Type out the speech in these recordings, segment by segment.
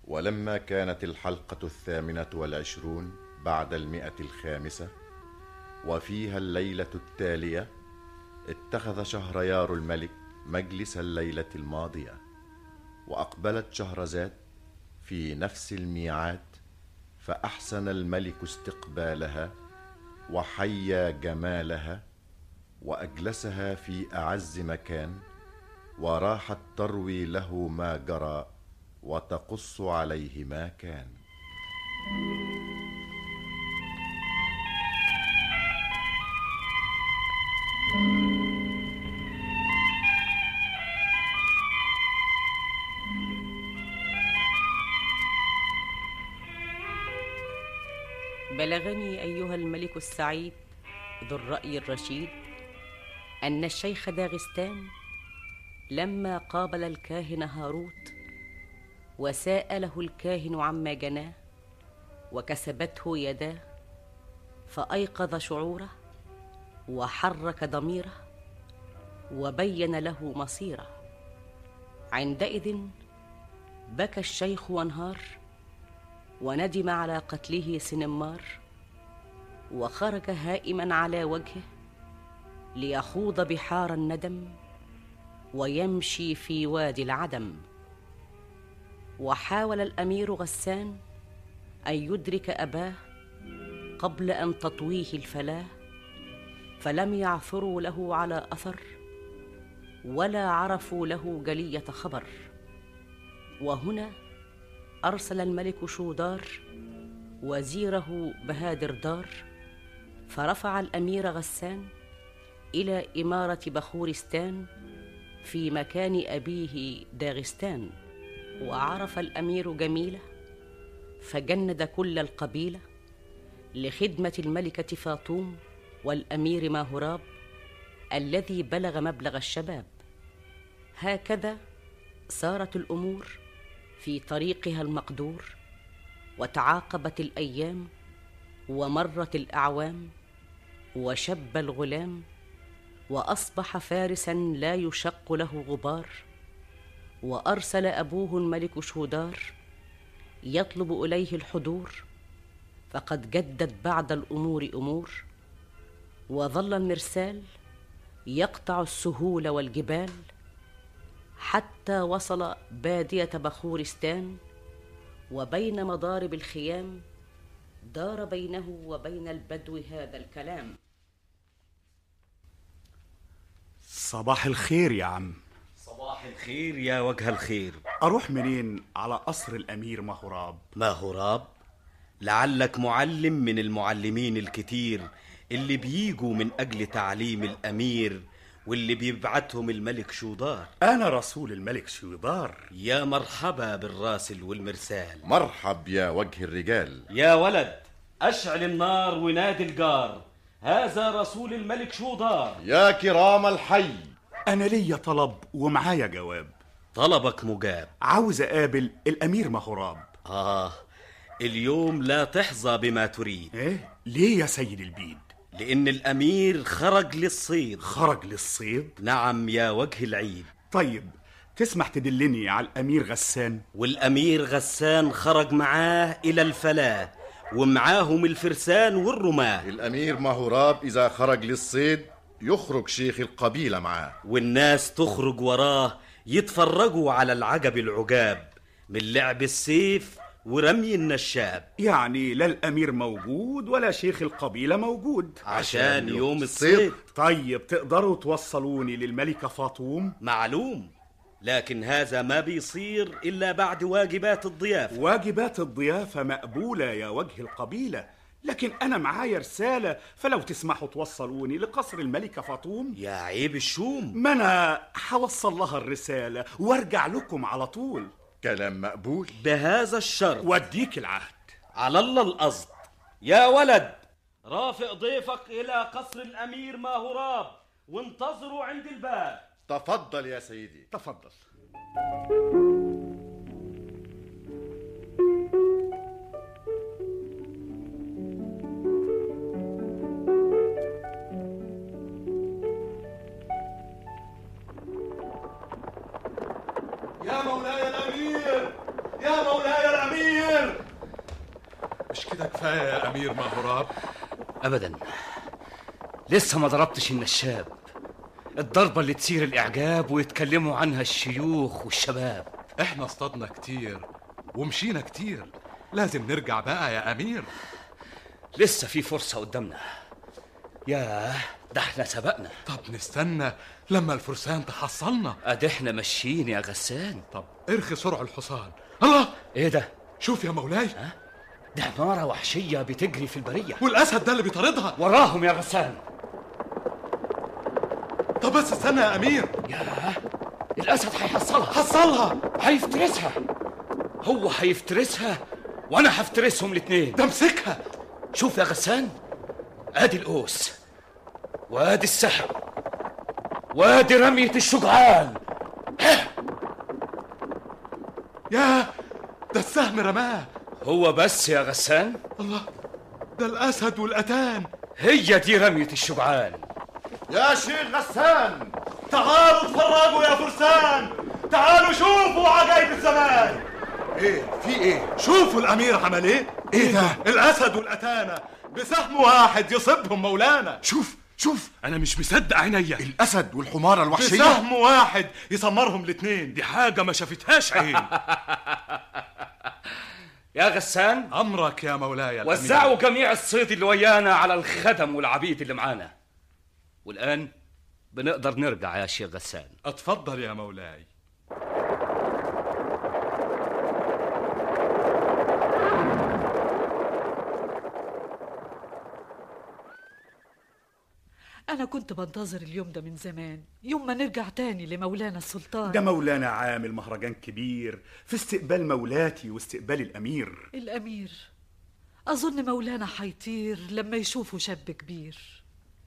ولما كانت الحلقة الثامنة والعشرون بعد المئة الخامسة وفيها الليلة التالية اتخذ شهريار الملك مجلس الليلة الماضية وأقبلت شهرزاد في نفس الميعاد فأحسن الملك استقبالها وحيا جمالها وأجلسها في أعز مكان وراحت تروي له ما جرى وتقص عليه ما كان بلغني ايها الملك السعيد ذو الراي الرشيد ان الشيخ داغستان لما قابل الكاهن هاروت وساله الكاهن عما جناه وكسبته يداه فايقظ شعوره وحرك ضميره وبين له مصيره عندئذ بكى الشيخ وانهار وندم على قتله سنمار وخرج هائما على وجهه ليخوض بحار الندم ويمشي في وادي العدم وحاول الامير غسان ان يدرك اباه قبل ان تطويه الفلاه فلم يعثروا له على اثر ولا عرفوا له جليه خبر وهنا ارسل الملك شودار وزيره بهادر دار فرفع الامير غسان الى اماره بخورستان في مكان ابيه داغستان وعرف الامير جميله فجند كل القبيله لخدمه الملكه فاطوم والامير ماهراب الذي بلغ مبلغ الشباب هكذا سارت الامور في طريقها المقدور وتعاقبت الايام ومرت الاعوام وشب الغلام واصبح فارسا لا يشق له غبار وارسل ابوه الملك شودار يطلب اليه الحضور فقد جدت بعد الامور امور وظل المرسال يقطع السهول والجبال حتى وصل باديه بخورستان وبين مضارب الخيام دار بينه وبين البدو هذا الكلام صباح الخير يا عم صباح الخير يا وجه الخير أروح منين على قصر الأمير مهراب ماهراب لعلك معلم من المعلمين الكتير اللي بيجوا من أجل تعليم الأمير واللي بيبعتهم الملك شودار أنا رسول الملك شويدار يا مرحبا بالراسل والمرسال مرحب يا وجه الرجال يا ولد أشعل النار ونادي الجار هذا رسول الملك شودار يا كرام الحي أنا ليا طلب ومعايا جواب طلبك مجاب عاوز أقابل الأمير مهراب آه اليوم لا تحظى بما تريد إيه؟ ليه يا سيد البيد؟ لأن الأمير خرج للصيد خرج للصيد؟ نعم يا وجه العيد طيب تسمح تدلني على الأمير غسان؟ والأمير غسان خرج معاه إلى الفلاة ومعاهم الفرسان والرماة الأمير مهراب إذا خرج للصيد يخرج شيخ القبيلة معاه والناس تخرج وراه يتفرجوا على العجب العجاب من لعب السيف ورمي النشاب يعني لا الأمير موجود ولا شيخ القبيلة موجود عشان يوم الصيد طيب تقدروا توصلوني للملكة فاطوم؟ معلوم لكن هذا ما بيصير إلا بعد واجبات الضيافة واجبات الضيافة مقبولة يا وجه القبيلة لكن أنا معايا رسالة فلو تسمحوا توصلوني لقصر الملكة فاطوم يا عيب الشوم ما أنا هوصل لها الرسالة وارجع لكم على طول كلام مقبول بهذا الشرط واديك العهد على الله القصد يا ولد رافق ضيفك إلى قصر الأمير ماهراب وانتظروا عند الباب تفضل يا سيدي تفضل يا مولاي الأمير يا مولاي الأمير مش كده كفايه يا امير مهراب ابدا لسه ما ضربتش النشاب الضربة اللي تثير الإعجاب ويتكلموا عنها الشيوخ والشباب احنا اصطادنا كتير ومشينا كتير لازم نرجع بقى يا امير لسه في فرصة قدامنا ياه ده احنا سبقنا طب نستنى لما الفرسان تحصلنا ادي احنا ماشيين يا غسان طب ارخي سرع الحصان الله ايه ده شوف يا مولاي ده حمارة وحشية بتجري في البرية والاسد ده اللي بيطاردها وراهم يا غسان طب بس استنى يا امير ياه الأسد هيحصلها حصلها هيفترسها هو هيفترسها وانا هفترسهم الاتنين ده امسكها شوف يا غسان ادي القوس وادي السهم وادي رمية الشجعان يا ده السهم رماه هو بس يا غسان الله ده الاسد والاتان هي دي رمية الشجعان يا شيخ غسان تعالوا اتفرجوا يا فرسان تعالوا شوفوا عجائب الزمان ايه في ايه شوفوا الامير عمل ايه ايه ده الاسد والاتانه بسهم واحد يصيبهم مولانا شوف شوف انا مش مصدق عينيا الاسد والحماره الوحشيه بسهم واحد يسمرهم الاتنين دي حاجه ما شافتهاش عين يا غسان امرك يا مولاي الأمير. وزعوا جميع الصيد اللي ويانا على الخدم والعبيد اللي معانا والآن بنقدر نرجع يا شيخ غسان اتفضل يا مولاي أنا كنت بنتظر اليوم ده من زمان يوم ما نرجع تاني لمولانا السلطان ده مولانا عامل مهرجان كبير في استقبال مولاتي واستقبال الامير الأمير أظن مولانا حيطير لما يشوفه شاب كبير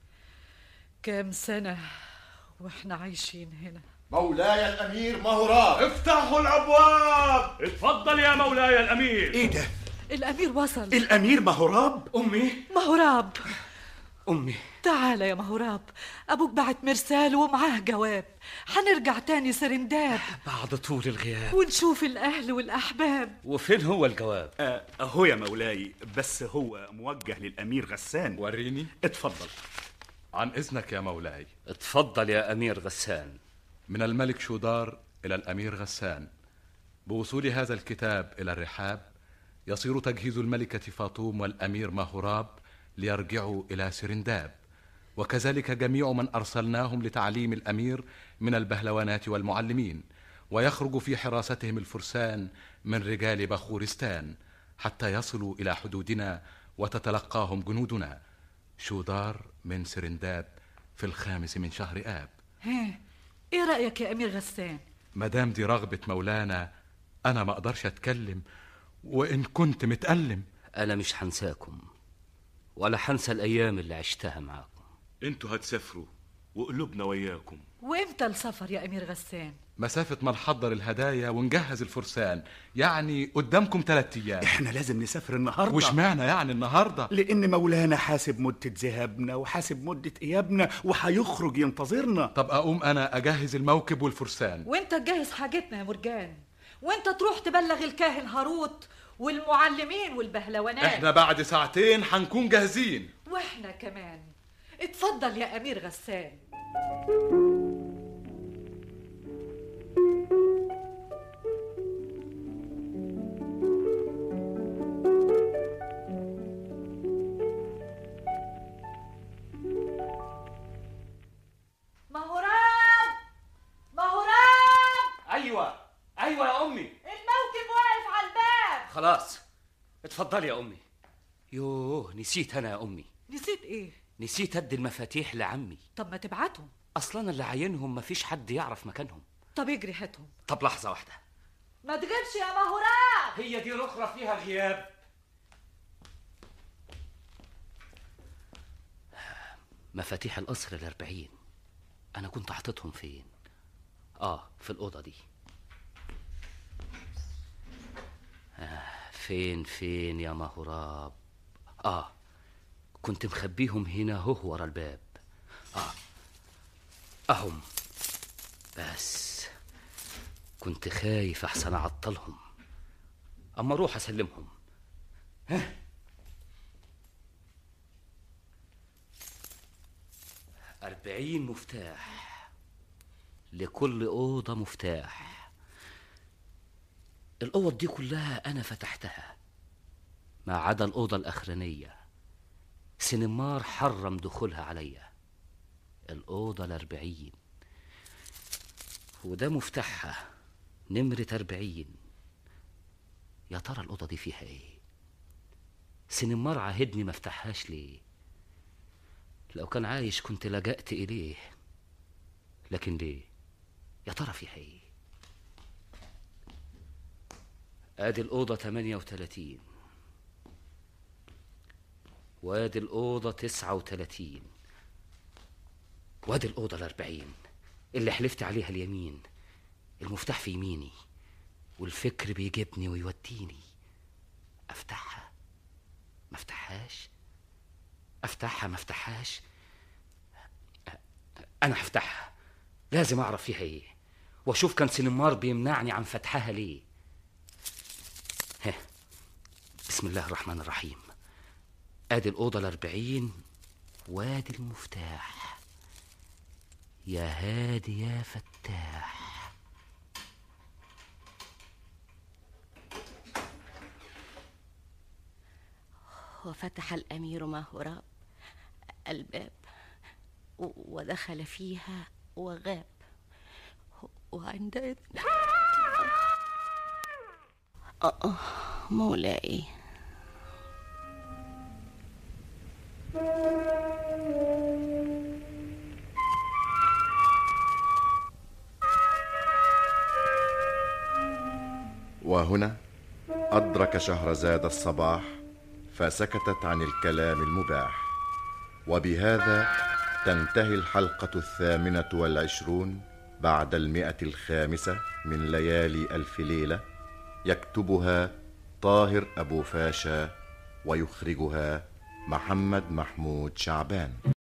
كام سنة وإحنا عايشين هنا مولاي الامير مهراب افتحوا الابواب اتفضل يا مولاي الأمير ايه ده الأمير وصل الامير مهراب أمي مهراب أمي تعال يا مهراب أبوك بعت مرسال ومعاه جواب حنرجع تاني سرنداب بعد طول الغياب ونشوف الأهل والأحباب وفين هو الجواب آه، اهو يا مولاي بس هو موجه للامير غسان وريني اتفضل عن اذنك يا مولاي اتفضل يا أمير غسان من الملك شودار الى الامير غسان بوصول هذا الكتاب الى الرحاب يصير تجهيز الملكه فاطوم والامير مهراب ليرجعوا الى سرنداب وكذلك جميع من ارسلناهم لتعليم الامير من البهلوانات والمعلمين ويخرج في حراستهم الفرسان من رجال بخورستان حتى يصلوا الى حدودنا وتتلقاهم جنودنا شودار من سرنداب في الخامس من شهر اب ها إيه رأيك يا أمير غسان مدام دي رغبة مولانا أنا ما أقدرش أتكلم وإن كنت متألم أنا مش هنساكم ولا هنسى الأيام اللي عشتها معاكم انتوا هتسافروا وقلوبنا وياكم وإمتى السفر يا أمير غسان مسافة ما نحضر الهدايا ونجهز الفرسان يعني قدامكم ثلاثة أيام احنا لازم نسافر النهارده وش معنى يعني النهاردة لان مولانا حاسب مده ذهابنا وحاسب مده ايابنا وهيخرج ينتظرنا طب أقوم أنا أجهز الموكب والفرسان وانت تجهز حاجتنا يا مرجان وانت تروح تبلغ الكاهن هاروت والمعلمين والبهلوانات إحنا بعد ساعتين هنكون جاهزين واحنا كمان اتفضل يا امير غسان مهراب مهراب أيوة أيوة يا أمي الموكب واقف على الباب خلاص اتفضلي يا أمي يوه نسيت أنا يا أمي نسيت ايه نسيت أدي المفاتيح لعمي طب ما تبعتهم أصلا اللي عاينهم مفيش حد يعرف مكانهم طب اجري هاتهم طب لحظة واحدة ما تغيبش يا مهراب هي دي الأخرى فيها غياب مفاتيح القصر الأربعين أنا كنت حاططهم فين؟ آه في الأوضة دي آه فين فين يا مهراب آه كنت مخبيهم هنا هو ورا الباب آه أهم بس كنت خايف أحسن أعطلهم أما أروح أسلمهم ها أربعين مفتاح لكل أوضة مفتاح الأوض دي كلها أنا فتحتها ما عدا الأوضة الأخرانية سنمار حرم دخولها عليا الأوضة الأربعين وده مفتاحها نمرة أربعين يا ترى الأوضة دي فيها إيه؟ سنمار عاهدني ما افتحهاش ليه؟ لو كان عايش كنت لجأت إليه لكن ليه؟ يا ترى فيها إيه؟ آدي الأوضة 38 وادي الأوضة 39 وادي الأوضة الأربعين اللي حلفت عليها اليمين المفتاح في يميني والفكر بيجيبني ويوديني أفتحها ما افتحهاش افتحها ما افتحهاش انا هفتحها لازم اعرف فيها ايه واشوف كان سنمار بيمنعني عن فتحها ليه ها بسم الله الرحمن الرحيم ادي الاوضه الاربعين وادي المفتاح يا هادي يا فتاح وفتح الأمير ماهوراب الباب و- ودخل فيها وغاب وعندئذ آه مولاي وهنا أدرك شهرزاد الصباح فسكتت عن الكلام المباح وبهذا تنتهي الحلقة الثامنة والعشرون بعد المئة الخامسة من ليالي ألف ليلة يكتبها طاهر أبو فاشا ويخرجها محمد محمود شعبان